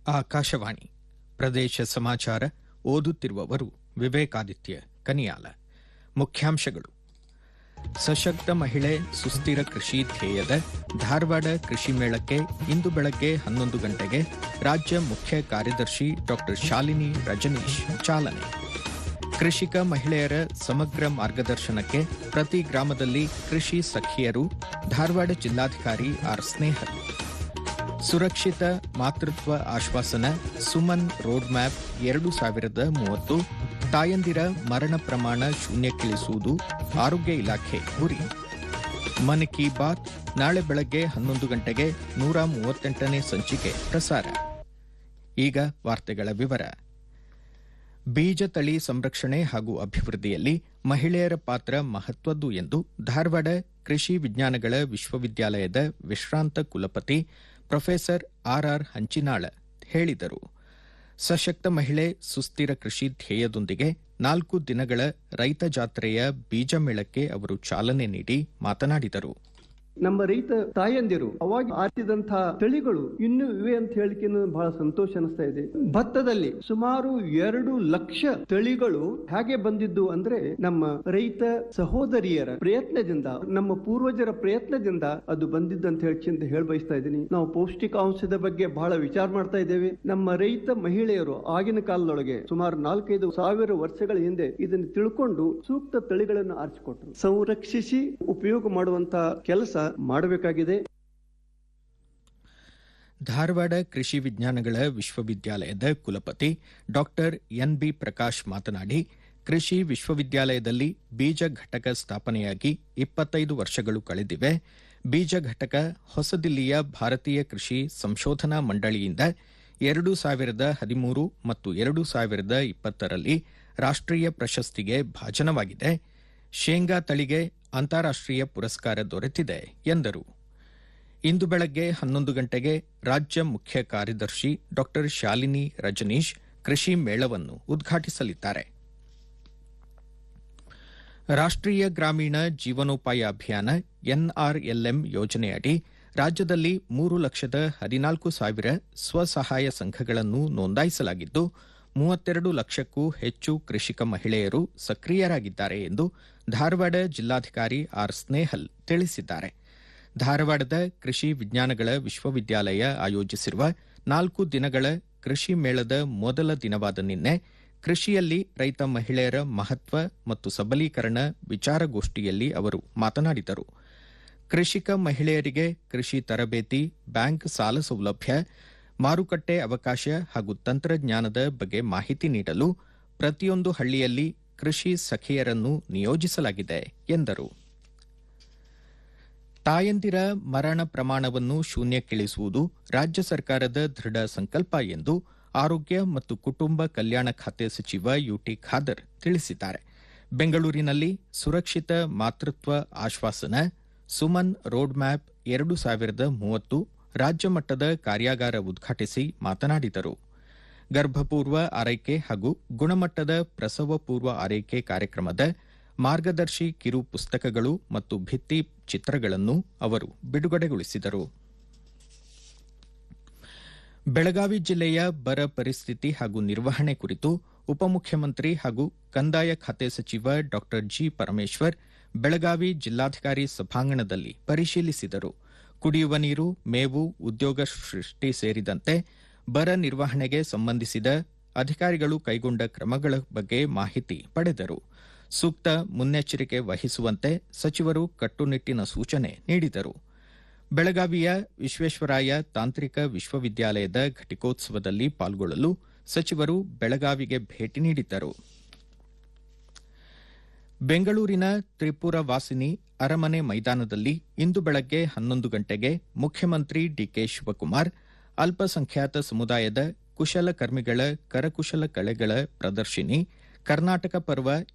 ಆಕಾಶವಾಣಿ ಪ್ರದೇಶ ಸಮಾಚಾರ ಓದುತ್ತಿರುವವರು ವಿವೇಕಾದಿತ್ಯ ಕನಿಯಾಲ ಮುಖ್ಯಾಂಶಗಳು ಸಶಕ್ತ ಮಹಿಳೆ ಸುಸ್ಥಿರ ಕೃಷಿ ಧ್ಯೇಯದ ಧಾರವಾಡ ಕೃಷಿ ಮೇಳಕ್ಕೆ ಇಂದು ಬೆಳಗ್ಗೆ ಹನ್ನೊಂದು ಗಂಟೆಗೆ ರಾಜ್ಯ ಮುಖ್ಯ ಕಾರ್ಯದರ್ಶಿ ಡಾ ಶಾಲಿನಿ ರಜನೀಶ್ ಚಾಲನೆ ಕೃಷಿಕ ಮಹಿಳೆಯರ ಸಮಗ್ರ ಮಾರ್ಗದರ್ಶನಕ್ಕೆ ಪ್ರತಿ ಗ್ರಾಮದಲ್ಲಿ ಕೃಷಿ ಸಖಿಯರು ಧಾರವಾಡ ಜಿಲ್ಲಾಧಿಕಾರಿ ಆರ್ ಸ್ನೇಹಲ್ ಸುರಕ್ಷಿತ ಮಾತೃತ್ವ ಆಶ್ವಾಸನ ಸುಮನ್ ರೋಡ್ ಮ್ಯಾಪ್ ಎರಡು ಸಾವಿರದ ಮೂವತ್ತು ತಾಯಂದಿರ ಮರಣ ಪ್ರಮಾಣ ಶೂನ್ಯಕ್ಕಿಳಿಸುವುದು ಆರೋಗ್ಯ ಇಲಾಖೆ ಗುರಿ ಮನ್ ಕಿ ಬಾತ್ ನಾಳೆ ಬೆಳಗ್ಗೆ ಹನ್ನೊಂದು ಗಂಟೆಗೆ ನೂರ ಮೂವತ್ತೆಂಟನೇ ಸಂಚಿಕೆ ಪ್ರಸಾರ ಈಗ ವಾರ್ತೆಗಳ ವಿವರ ಬೀಜ ತಳಿ ಸಂರಕ್ಷಣೆ ಹಾಗೂ ಅಭಿವೃದ್ಧಿಯಲ್ಲಿ ಮಹಿಳೆಯರ ಪಾತ್ರ ಮಹತ್ವದ್ದು ಎಂದು ಧಾರವಾಡ ಕೃಷಿ ವಿಜ್ಞಾನಗಳ ವಿಶ್ವವಿದ್ಯಾಲಯದ ವಿಶ್ರಾಂತ ಕುಲಪತಿ ಪ್ರೊಫೆಸರ್ ಆರ್ಆರ್ ಹಂಚಿನಾಳ ಹೇಳಿದರು ಸಶಕ್ತ ಮಹಿಳೆ ಸುಸ್ಥಿರ ಕೃಷಿ ಧ್ಯೇಯದೊಂದಿಗೆ ನಾಲ್ಕು ದಿನಗಳ ರೈತ ಜಾತ್ರೆಯ ಬೀಜ ಮೇಳಕ್ಕೆ ಅವರು ಚಾಲನೆ ನೀಡಿ ಮಾತನಾಡಿದರು ನಮ್ಮ ರೈತ ತಾಯಂದಿರು ಅವಾಗ ಆರಿಸಿದಂತಹ ತಳಿಗಳು ಇನ್ನೂ ಇವೆ ಅಂತ ಹೇಳಿಕೆ ಬಹಳ ಸಂತೋಷ ಅನಿಸ್ತಾ ಇದೆ ಭತ್ತದಲ್ಲಿ ಸುಮಾರು ಎರಡು ಲಕ್ಷ ತಳಿಗಳು ಹೇಗೆ ಬಂದಿದ್ದು ಅಂದ್ರೆ ನಮ್ಮ ರೈತ ಸಹೋದರಿಯರ ಪ್ರಯತ್ನದಿಂದ ನಮ್ಮ ಪೂರ್ವಜರ ಪ್ರಯತ್ನದಿಂದ ಅದು ಬಂದಿದ್ದು ಅಂತ ಹೇಳಿ ಹೇಳ ಬಯಸ್ತಾ ಇದ್ದೀನಿ ನಾವು ಪೌಷ್ಟಿಕಾಂಶದ ಬಗ್ಗೆ ಬಹಳ ವಿಚಾರ ಮಾಡ್ತಾ ಇದ್ದೇವೆ ನಮ್ಮ ರೈತ ಮಹಿಳೆಯರು ಆಗಿನ ಕಾಲದೊಳಗೆ ಸುಮಾರು ನಾಲ್ಕೈದು ಸಾವಿರ ವರ್ಷಗಳ ಹಿಂದೆ ಇದನ್ನು ತಿಳ್ಕೊಂಡು ಸೂಕ್ತ ತಳಿಗಳನ್ನು ಆರಿಸಿಕೊಟ್ರು ಸಂರಕ್ಷಿಸಿ ಉಪಯೋಗ ಮಾಡುವಂತ ಕೆಲಸ ಮಾಡಬೇಕಾಗಿದೆ ಧಾರವಾಡ ಕೃಷಿ ವಿಜ್ಞಾನಗಳ ವಿಶ್ವವಿದ್ಯಾಲಯದ ಕುಲಪತಿ ಡಾಕ್ಟರ್ ಎನ್ಬಿ ಪ್ರಕಾಶ್ ಮಾತನಾಡಿ ಕೃಷಿ ವಿಶ್ವವಿದ್ಯಾಲಯದಲ್ಲಿ ಬೀಜ ಘಟಕ ಸ್ಥಾಪನೆಯಾಗಿ ಇಪ್ಪತ್ತೈದು ವರ್ಷಗಳು ಕಳೆದಿವೆ ಬೀಜ ಘಟಕ ಹೊಸದಿಲ್ಲಿಯ ಭಾರತೀಯ ಕೃಷಿ ಸಂಶೋಧನಾ ಮಂಡಳಿಯಿಂದ ಎರಡು ಸಾವಿರದ ಹದಿಮೂರು ಮತ್ತು ಎರಡು ಸಾವಿರದ ಇಪ್ಪತ್ತರಲ್ಲಿ ರಾಷ್ಟ್ರೀಯ ಪ್ರಶಸ್ತಿಗೆ ಭಾಜನವಾಗಿದೆ ಶೇಂಗಾ ತಳಿಗೆ ಅಂತಾರಾಷ್ಟ್ರೀಯ ಪುರಸ್ಕಾರ ದೊರೆತಿದೆ ಎಂದರು ಇಂದು ಬೆಳಗ್ಗೆ ಹನ್ನೊಂದು ಗಂಟೆಗೆ ರಾಜ್ಯ ಮುಖ್ಯ ಕಾರ್ಯದರ್ಶಿ ಡಾ ಶಾಲಿನಿ ರಜನೀಶ್ ಕೃಷಿ ಮೇಳವನ್ನು ಉದ್ಘಾಟಿಸಲಿದ್ದಾರೆ ರಾಷ್ಟ್ರೀಯ ಗ್ರಾಮೀಣ ಜೀವನೋಪಾಯ ಅಭಿಯಾನ ಎನ್ಆರ್ಎಲ್ಎಂ ಯೋಜನೆಯಡಿ ರಾಜ್ಯದಲ್ಲಿ ಮೂರು ಲಕ್ಷದ ಹದಿನಾಲ್ಕು ಸಾವಿರ ಸ್ವಸಹಾಯ ಸಂಘಗಳನ್ನು ನೋಂದಾಯಿಸಲಾಗಿದ್ದು ಮೂವತ್ತೆರಡು ಲಕ್ಷಕ್ಕೂ ಹೆಚ್ಚು ಕೃಷಿಕ ಮಹಿಳೆಯರು ಸಕ್ರಿಯರಾಗಿದ್ದಾರೆ ಎಂದು ಧಾರವಾಡ ಜಿಲ್ಲಾಧಿಕಾರಿ ಆರ್ ಸ್ನೇಹಲ್ ತಿಳಿಸಿದ್ದಾರೆ ಧಾರವಾಡದ ಕೃಷಿ ವಿಜ್ಞಾನಗಳ ವಿಶ್ವವಿದ್ಯಾಲಯ ಆಯೋಜಿಸಿರುವ ನಾಲ್ಕು ದಿನಗಳ ಕೃಷಿ ಮೇಳದ ಮೊದಲ ದಿನವಾದ ನಿನ್ನೆ ಕೃಷಿಯಲ್ಲಿ ರೈತ ಮಹಿಳೆಯರ ಮಹತ್ವ ಮತ್ತು ಸಬಲೀಕರಣ ವಿಚಾರಗೋಷ್ಠಿಯಲ್ಲಿ ಅವರು ಮಾತನಾಡಿದರು ಕೃಷಿಕ ಮಹಿಳೆಯರಿಗೆ ಕೃಷಿ ತರಬೇತಿ ಬ್ಯಾಂಕ್ ಸಾಲ ಸೌಲಭ್ಯ ಮಾರುಕಟ್ಟೆ ಅವಕಾಶ ಹಾಗೂ ತಂತ್ರಜ್ಞಾನದ ಬಗ್ಗೆ ಮಾಹಿತಿ ನೀಡಲು ಪ್ರತಿಯೊಂದು ಹಳ್ಳಿಯಲ್ಲಿ ಕೃಷಿ ಸಖಿಯರನ್ನು ನಿಯೋಜಿಸಲಾಗಿದೆ ಎಂದರು ತಾಯಂದಿರ ಮರಣ ಪ್ರಮಾಣವನ್ನು ಶೂನ್ಯಕ್ಕಿಳಿಸುವುದು ರಾಜ್ಯ ಸರ್ಕಾರದ ದೃಢ ಸಂಕಲ್ಪ ಎಂದು ಆರೋಗ್ಯ ಮತ್ತು ಕುಟುಂಬ ಕಲ್ಯಾಣ ಖಾತೆ ಸಚಿವ ಯುಟಿ ಖಾದರ್ ತಿಳಿಸಿದ್ದಾರೆ ಬೆಂಗಳೂರಿನಲ್ಲಿ ಸುರಕ್ಷಿತ ಮಾತೃತ್ವ ಆಶ್ವಾಸನ ಸುಮನ್ ರೋಡ್ ಮ್ಯಾಪ್ ಎರಡು ಸಾವಿರದ ಮೂವತ್ತು ರಾಜ್ಯ ಮಟ್ಟದ ಕಾರ್ಯಾಗಾರ ಉದ್ಘಾಟಿಸಿ ಮಾತನಾಡಿದರು ಗರ್ಭಪೂರ್ವ ಆರೈಕೆ ಹಾಗೂ ಗುಣಮಟ್ಟದ ಪ್ರಸವ ಪೂರ್ವ ಆರೈಕೆ ಕಾರ್ಯಕ್ರಮದ ಮಾರ್ಗದರ್ಶಿ ಕಿರು ಪುಸ್ತಕಗಳು ಮತ್ತು ಭಿತ್ತಿ ಚಿತ್ರಗಳನ್ನು ಅವರು ಬಿಡುಗಡೆಗೊಳಿಸಿದರು ಬೆಳಗಾವಿ ಜಿಲ್ಲೆಯ ಬರ ಪರಿಸ್ಥಿತಿ ಹಾಗೂ ನಿರ್ವಹಣೆ ಕುರಿತು ಉಪಮುಖ್ಯಮಂತ್ರಿ ಹಾಗೂ ಕಂದಾಯ ಖಾತೆ ಸಚಿವ ಡಾ ಜಿ ಪರಮೇಶ್ವರ್ ಬೆಳಗಾವಿ ಜಿಲ್ಲಾಧಿಕಾರಿ ಸಭಾಂಗಣದಲ್ಲಿ ಪರಿಶೀಲಿಸಿದರು ಕುಡಿಯುವ ನೀರು ಮೇವು ಉದ್ಯೋಗ ಸೃಷ್ಟಿ ಸೇರಿದಂತೆ ಬರ ನಿರ್ವಹಣೆಗೆ ಸಂಬಂಧಿಸಿದ ಅಧಿಕಾರಿಗಳು ಕೈಗೊಂಡ ಕ್ರಮಗಳ ಬಗ್ಗೆ ಮಾಹಿತಿ ಪಡೆದರು ಸೂಕ್ತ ಮುನ್ನೆಚ್ಚರಿಕೆ ವಹಿಸುವಂತೆ ಸಚಿವರು ಕಟ್ಟುನಿಟ್ಟಿನ ಸೂಚನೆ ನೀಡಿದರು ಬೆಳಗಾವಿಯ ವಿಶ್ವೇಶ್ವರಾಯ ತಾಂತ್ರಿಕ ವಿಶ್ವವಿದ್ಯಾಲಯದ ಘಟಿಕೋತ್ಸವದಲ್ಲಿ ಪಾಲ್ಗೊಳ್ಳಲು ಸಚಿವರು ಬೆಳಗಾವಿಗೆ ಭೇಟಿ ನೀಡಿದ್ದರು ಬೆಂಗಳೂರಿನ ತ್ರಿಪುರ ವಾಸಿನಿ ಅರಮನೆ ಮೈದಾನದಲ್ಲಿ ಇಂದು ಬೆಳಗ್ಗೆ ಹನ್ನೊಂದು ಗಂಟೆಗೆ ಮುಖ್ಯಮಂತ್ರಿ ಡಿಕೆ ಶಿವಕುಮಾರ್ ಅಲ್ಪಸಂಖ್ಯಾತ ಸಮುದಾಯದ ಕುಶಲಕರ್ಮಿಗಳ ಕರಕುಶಲ ಕಲೆಗಳ ಪ್ರದರ್ಶಿನಿ ಕರ್ನಾಟಕ ಪರ್ವ